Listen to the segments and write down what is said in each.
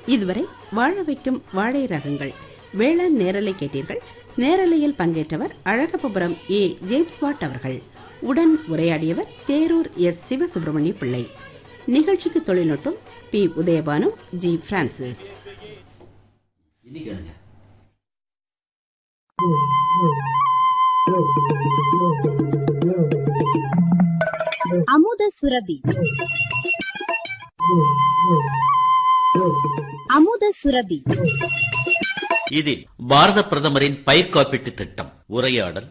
இதுவரை வாழ வைக்கும் வாழை ரகங்கள் வேளாண் நேரலை கேட்டீர்கள் நேரலையில் பங்கேற்றவர் அழகபுரம் ஏ ஜேம்ஸ் வாட் அவர்கள் உடன் உரையாடியவர் தேரூர் எஸ் சிவசுப்பிரமணிய பிள்ளை நிகழ்ச்சிக்கு தொழில்நுட்பம் பி உதயபானு ஜி பிரான்சிஸ் இனி கேளுங்க அமுத சுரபி அமுத சுரபி இதில் பாரத பிரதமரின் பயிர் காப்பீட்டு திட்டம் உரையாடல்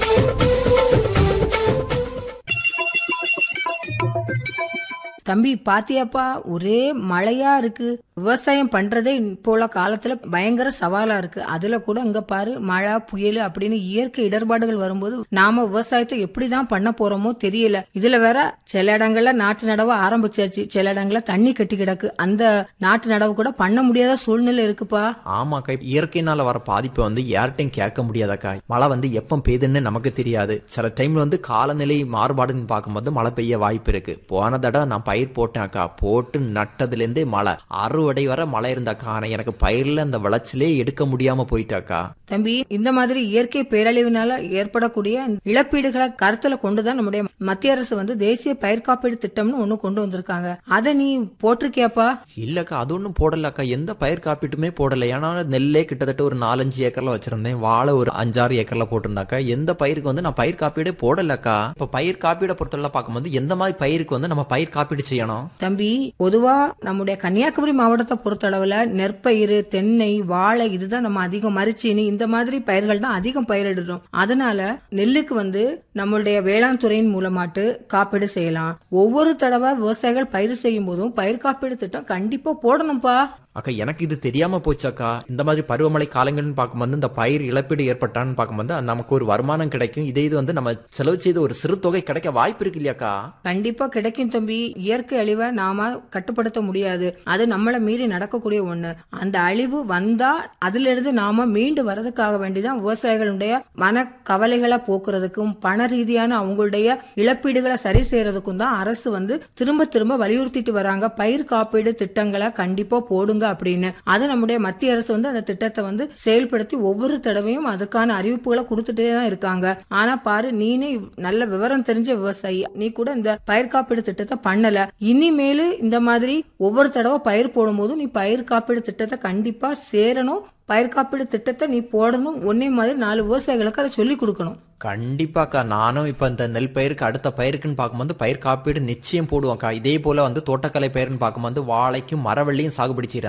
தம்பி பாத்தியாப்பா ஒரே மழையா இருக்கு விவசாயம் பண்றதே இப்போ உள்ள காலத்துல பயங்கர சவாலா இருக்கு அதுல கூட இங்க பாரு மழை புயல் அப்படின்னு இயற்கை இடர்பாடுகள் வரும்போது நாம விவசாயத்தை எப்படிதான் பண்ண போறோமோ தெரியல இதுல வேற சில இடங்கள்ல நாட்டு நடவு ஆரம்பிச்சாச்சு சில இடங்கள்ல தண்ணி கட்டி கிடக்கு அந்த நாட்டு நடவு கூட பண்ண முடியாத சூழ்நிலை இருக்குப்பா ஆமாக்கா இப்ப இயற்கையினால வர பாதிப்பை வந்து யார்கிட்டையும் கேட்க முடியாதக்கா மழை வந்து எப்போ பெய்யுதுன்னு நமக்கு தெரியாது சில டைம்ல வந்து காலநிலை மாறுபாடுன்னு பார்க்கும்போது மழை பெய்ய வாய்ப்பு இருக்கு போன தடவை நான் பயிர் போட்டேன் அக்கா போட்டு நட்டதுல இருந்தே மழை அறுவடை வர மழை இருந்தாக்கா ஆனா எனக்கு பயிர்ல அந்த விளைச்சலே எடுக்க முடியாம போயிட்டாக்கா தம்பி இந்த மாதிரி இயற்கை பேரழிவினால ஏற்படக்கூடிய இழப்பீடுகளை கருத்துல கொண்டுதான் நம்முடைய மத்திய அரசு வந்து தேசிய பயிர் காப்பீடு திட்டம்னு ஒண்ணு கொண்டு வந்திருக்காங்க அதை நீ போட்டிருக்கியாப்பா இல்லக்கா அது ஒன்றும் போடலக்கா எந்த பயிர் காப்பீட்டுமே போடல ஏன்னா நெல்லே கிட்டத்தட்ட ஒரு நாலஞ்சு ஏக்கர்ல வச்சிருந்தேன் வாழை ஒரு அஞ்சாறு ஏக்கர்ல போட்டிருந்தாக்கா எந்த பயிருக்கு வந்து நான் பயிர் காப்பீடே போடலக்கா இப்ப பயிர் காப்பீடை பொறுத்தவரை பார்க்கும்போது எந்த மாதிரி பயிருக்கு வந்து நம்ம பயிர் காப்பீடு செய்யணும் தம்பி பொதுவா நம்முடைய கன்னியாகுமரி மாவட்டத்தை பொறுத்தளவுல நெற்பயிர் தென்னை வாழை இதுதான் நம்ம அதிகம் மரிச்சீனி இந்த மாதிரி பயிர்கள் தான் அதிகம் பயிரிடுறோம் அதனால நெல்லுக்கு வந்து நம்மளுடைய வேளாண் துறையின் மூலமாட்டு காப்பீடு செய்யலாம் ஒவ்வொரு தடவை விவசாயிகள் பயிர் செய்யும் போதும் பயிர் காப்பீடு திட்டம் கண்டிப்பா போடணும்ப்பா அக்கா எனக்கு இது தெரியாம போச்சாக்கா இந்த மாதிரி பருவமழை காலங்கள்னு பார்க்கும்போது இந்த பயிர் இழப்பீடு ஏற்பட்டான்னு பார்க்கும்போது அது நமக்கு ஒரு வருமானம் கிடைக்கும் இதே இது வந்து நம்ம செலவு செய்த ஒரு சிறு தொகை கிடைக்க வாய்ப்பு இருக்கு இல்லையாக்கா கண்டிப்பா கிடைக்கும் தம்பி இயற்கை அழிவை நாம கட்டுப்படுத்த முடியாது அது நம்மள மீறி நடக்கக்கூடிய ஒண்ணு அந்த அழிவு வந்தா அதுல இருந்து நாம மீண்டு வரதுக்காக வேண்டிதான் விவசாயிகளுடைய மன கவலைகளை போக்குறதுக்கும் பண ரீதியான அவங்களுடைய இழப்பீடுகளை சரி செய்யறதுக்கும் தான் அரசு வந்து திரும்ப திரும்ப வலியுறுத்திட்டு வராங்க பயிர் காப்பீடு திட்டங்களை கண்டிப்பா போடுங்க அப்படின்னு அது நம்முடைய மத்திய அரசு வந்து அந்த திட்டத்தை வந்து செயல்படுத்தி ஒவ்வொரு தடவையும் அதுக்கான அறிவிப்புகளை கொடுத்துட்டே தான் இருக்காங்க ஆனா பாரு நீனே நல்ல விவரம் தெரிஞ்ச விவசாயி நீ கூட இந்த பயிர் காப்பீடு திட்டத்தை பண்ணல இனிமேலு இந்த மாதிரி ஒவ்வொரு தடவை பயிர் போடும்போதும் நீ பயிர் காப்பீடு திட்டத்தை கண்டிப்பா சேரணும் பயிர் காப்பீடு திட்டத்தை நீ போடணும் ஒன்னே மாதிரி நாலு விவசாயிகளுக்கு அதை சொல்லி கொடுக்கணும் கண்டிப்பாக்கா நானும் இப்ப இந்த நெல் பயிருக்கு அடுத்த பயிருக்குன்னு பார்க்கும்போது பயிர் காப்பீடு நிச்சயம் போடுவோம்க்கா இதே போல வந்து தோட்டக்கலை பயிர்னு பார்க்கும்போது வாழைக்கும் மரவள்ளியும் சாகுபடி செய்யறாங்க